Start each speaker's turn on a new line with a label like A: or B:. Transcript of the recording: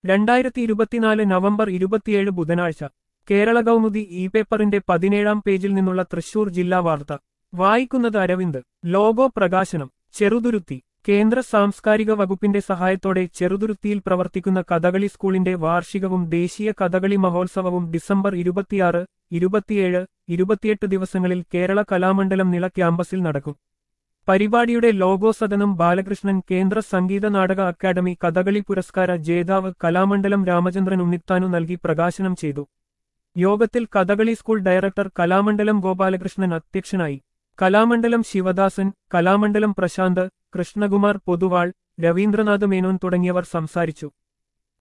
A: രണ്ടായിരത്തി ഇരുപത്തിനാല് നവംബർ ഇരുപത്തിയേഴ് ബുധനാഴ്ച കേരള കൗമുദി ഇ പേപ്പറിന്റെ പതിനേഴാം പേജിൽ നിന്നുള്ള തൃശൂർ ജില്ലാ വാർത്ത വായിക്കുന്നത് അരവിന്ദ് ലോഗോ പ്രകാശനം ചെറുതുരുത്തി കേന്ദ്ര സാംസ്കാരിക വകുപ്പിന്റെ സഹായത്തോടെ ചെറുതുരുത്തിയിൽ പ്രവർത്തിക്കുന്ന കഥകളി സ്കൂളിന്റെ വാർഷികവും ദേശീയ കഥകളി മഹോത്സവവും ഡിസംബർ ഇരുപത്തിയാറ് ഇരുപത്തിയേഴ് ഇരുപത്തിയെട്ട് ദിവസങ്ങളിൽ കേരള കലാമണ്ഡലം നില ക്യാമ്പസിൽ നടക്കും പരിപാടിയുടെ ലോഗോ സദനം ബാലകൃഷ്ണൻ കേന്ദ്ര സംഗീത നാടക അക്കാദമി കഥകളി പുരസ്കാര ജേതാവ് കലാമണ്ഡലം രാമചന്ദ്രൻ ഉണ്ണിത്താനു നൽകി പ്രകാശനം ചെയ്തു യോഗത്തിൽ കഥകളി സ്കൂൾ ഡയറക്ടർ കലാമണ്ഡലം ഗോപാലകൃഷ്ണൻ അധ്യക്ഷനായി കലാമണ്ഡലം ശിവദാസൻ കലാമണ്ഡലം പ്രശാന്ത് കൃഷ്ണകുമാർ പൊതുവാൾ രവീന്ദ്രനാഥ് മേനോൻ തുടങ്ങിയവർ സംസാരിച്ചു